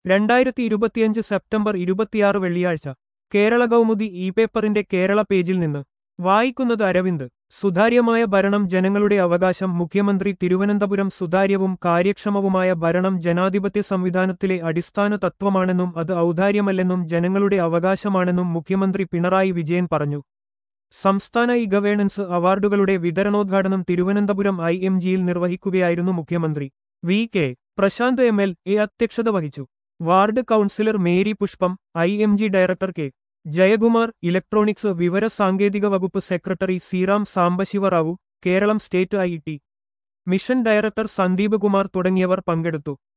രണ്ടായിരത്തി ഇരുപത്തിയഞ്ച് സെപ്റ്റംബർ ഇരുപത്തിയാറ് വെള്ളിയാഴ്ച കേരള കൗമുദി ഇ പേപ്പറിന്റെ കേരള പേജിൽ നിന്ന് വായിക്കുന്നത് അരവിന്ദ് സുതാര്യമായ ഭരണം ജനങ്ങളുടെ അവകാശം മുഖ്യമന്ത്രി തിരുവനന്തപുരം സുതാര്യവും കാര്യക്ഷമവുമായ ഭരണം ജനാധിപത്യ സംവിധാനത്തിലെ അടിസ്ഥാന തത്വമാണെന്നും അത് ഔദാര്യമല്ലെന്നും ജനങ്ങളുടെ അവകാശമാണെന്നും മുഖ്യമന്ത്രി പിണറായി വിജയൻ പറഞ്ഞു സംസ്ഥാന ഇ ഗവേണൻസ് അവാർഡുകളുടെ വിതരണോദ്ഘാടനം തിരുവനന്തപുരം ഐ എം ജിയിൽ നിർവഹിക്കുകയായിരുന്നു മുഖ്യമന്ത്രി V K Prashanth M L A അധ്യക്ഷത വഹിച്ചു ward councillor Mary Pushpam I M G director K Jayakumar electronics വിവര സാങ്കേതിക വകുപ്പ് സെക്രട്ടറി Seeram Sambasivarao Keralam state I T mission director Sandeep Kumar തുടങ്ങിയവർ പങ്കെടുത്തു